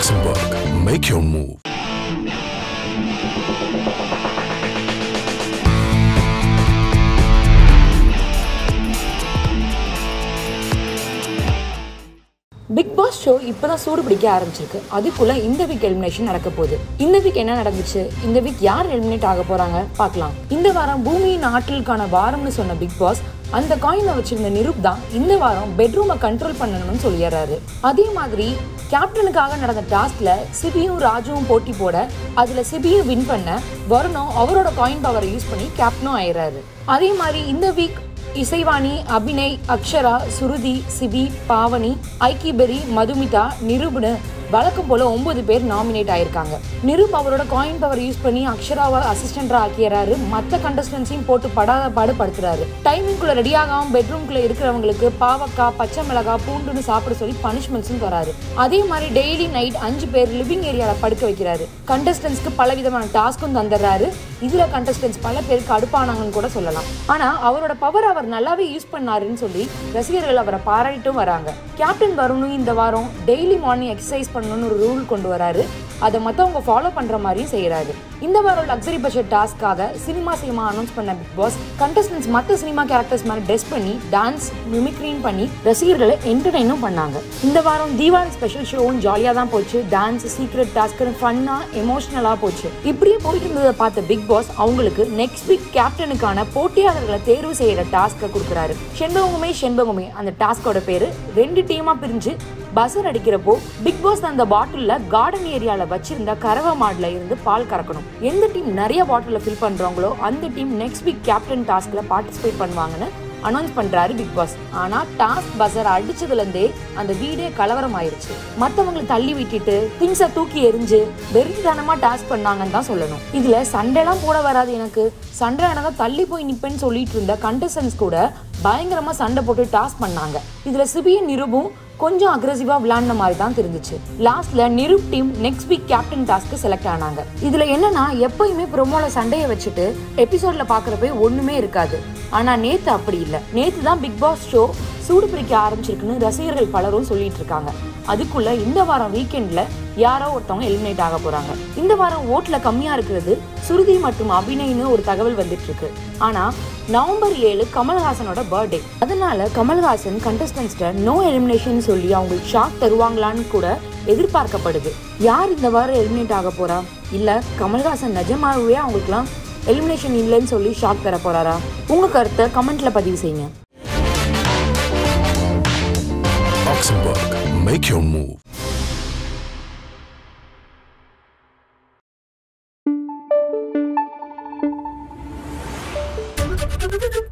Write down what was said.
Luxembourg. Make your move. Bigg Boss show இப்பதான் சூடு பிடிக்க ஆரம்பிச்சிருக்கு அதுக்குள்ள இந்த வீக் எலிமினேஷன் நடக்க போகுது இந்த வீக் என்ன நடந்துச்சு இந்த வீக் யார் எலிமினேட் ஆக போறாங்க பார்க்கலாம் இந்த வாரம் பூமியின் ஆற்றலுக்கான வாரம்னு சொன்ன பிக் பாஸ் அந்த காயினை வச்சிருந்த நிருப் தான் இந்த வாரம் பெட்ரூமை கண்ட்ரோல் பண்ணணும்னு சொல்லிடுறாரு அதே மாதிரி கேப்டனுக்காக நடந்த டாஸ்க்ல சிபியும் ராஜுவும் போட்டி போட அதுல சிபியும் வின் பண்ண வருணம் அவரோட காயின் பவரை யூஸ் பண்ணி கேப்டனும் ஆயிடுறாரு அதே மாதிரி இந்த வீக் இசைவாணி அபிநய் அக்ஷரா சுருதி சிபி பாவனி ஐக்கிபெரி மதுமிதா நிருபுனு வழக்கம் போல ஒன்பது பேர் நாமினேட் ஆயிருக்காங்க நிருப் அவரோட காயின் பவர் யூஸ் பண்ணி அக்ஷராவை அசிஸ்டண்டா ஆக்கியறாரு மத்த கண்டஸ்டன்ஸையும் போட்டு படாத பாடு படுத்துறாரு டைமிங்குள்ள ரெடி ஆகாம பெட்ரூம்குள்ள இருக்கிறவங்களுக்கு பாவக்காய் பச்சை மிளகாய் பூண்டுன்னு சாப்பிட சொல்லி பனிஷ்மெண்ட்ஸும் தராரு அதே மாதிரி டெய்லி நைட் அஞ்சு பேர் லிவிங் ஏரியால படுக்க வைக்கிறாரு கண்டஸ்டன்ஸ்க்கு பல விதமான டாஸ்க்கும் தந்துடுறாரு இதுல கண்டஸ்டன்ஸ் பல பேருக்கு அடுப்பானாங்கன்னு கூட சொல்லலாம் ஆனா அவரோட பவர் அவர் நல்லாவே யூஸ் பண்ணாருன்னு சொல்லி ரசிகர்கள் அவரை பாராட்டிட்டும் வராங்க கேப்டன் வருணும் இந்த வாரம் டெய்லி மார்னிங் எக்ஸசைஸ் பண்ணணும்னு ஒரு ரூல் கொண்டு வராரு அதை மத்தவங்க ஃபாலோ பண்ற மாதிரியும் செய்யறாரு இந்த வாரம் லக்ஸரி பட்ஜெட் டாஸ்க்காக சினிமா சினிமா அனௌன்ஸ் பண்ண பிக் பாஸ் கண்டஸ்டன்ஸ் மற்ற சினிமா கேரக்டர்ஸ் மாதிரி ட்ரெஸ் பண்ணி டான்ஸ் மிமிக்ரின் பண்ணி ரசிகர்களை என்டர்டைனும் பண்ணாங்க இந்த வாரம் தீபாவளி ஸ்பெஷல் ஷோவும் ஜாலியாக தான் போச்சு டான்ஸ் சீக்ரெட் டாஸ்க்னு ஃபன்னா எமோஷனலாக போச்சு இப்படியே போயிட்டு இருந்ததை பார்த்த பிக் பாஸ் அவங்களுக்கு நெக்ஸ்ட் வீக் கேப்டனுக்கான போட்டியாளர்களை தேர்வு செய்யற டாஸ்க்கை கொடுக்குறாரு செண்பகமே செண்பகமே அந்த டாஸ்கோட பேரு ரெண்டு டீமா பிரிஞ்சு பசர் அடிக்கிறப்போ பிக் பாஸ் அந்த பாட்டில்ல கார்டன் ஏரியால வச்சிருந்த கறவை மாடுல இருந்து பால் கறக்கணும் எந்த டீம் நிறைய பாட்டில ஃபில் பண்றாங்களோ அந்த டீம் நெக்ஸ்ட் வீக் கேப்டன் டாஸ்க்ல பார்ட்டிசிபேட் பண்ணுவாங்கன்னு அனௌன்ஸ் பண்றாரு பிக் பாஸ் ஆனா டாஸ்க் பசர் அடிச்சதுல இருந்தே அந்த வீடே கலவரம் ஆயிருச்சு மத்தவங்களை தள்ளி விட்டுட்டு திங்ஸ தூக்கி எரிஞ்சு வெறித்தனமா டாஸ்க் பண்ணாங்கன்னு தான் சொல்லணும் இதுல சண்டைலாம் போட வராது எனக்கு சண்டை நடந்தா தள்ளி போய் நிப்பேன்னு சொல்லிட்டு இருந்த கண்டஸ்டன்ஸ் கூட பயங்கரமா சண்டை போட்டு டாஸ்க் பண்ணாங்க இதுல சிபியும் நிருபும் கொஞ்சம் அக்ரெசிவா விளையாடின மாதிரி தான் தெரிஞ்சுச்சு லாஸ்ட்ல Niroop team next week captain டாஸ்க்கு செலக்ட் ஆனாங்க இதுல என்னன்னா எப்பயுமே ப்ரோமோல சண்டையை வச்சுட்டு எபிசோட்ல பாக்குறப்ப ஒண்ணுமே இருக்காது ஆனா நேத்து அப்படி இல்ல நேத்து தான் பிக் பாஸ் ஷோ சூடு பிடிக்க ஆரம்பிச்சிருக்குன்னு ரசிகர்கள் பலரும் சொல்லிட்டு இருக்காங்க அதுக்குள்ள இந்த வாரம் வீக்கெண்ட்ல யாரோ ஒருத்தவங்க எலிமினேட் ஆக போறாங்க இந்த வாரம் ஓட்ல கம்மியா இருக்கிறது சுருதி மற்றும் அபிநய்னு ஒரு தகவல் வந்துட்டு இருக்கு ஆனா நவம்பர் ஏழு கமல்ஹாசனோட பர்த்டே அதனால கமல்ஹாசன் கண்டஸ்டன்ஸ்ட நோ எலிமினேஷன் சொல்லி அவங்களுக்கு ஷாக் தருவாங்களான்னு கூட எதிர்பார்க்கப்படுது யார் இந்த வாரம் எலிமினேட் ஆக போறா இல்ல கமல்ஹாசன் நிஜமாகவே அவங்களுக்குலாம் எலிமினேஷன் இல்லைன்னு சொல்லி ஷாக் தர போறாரா உங்க கருத்தை கமெண்ட்ல பதிவு செய்யுங்க Luxembourg. Make your move. Thank you.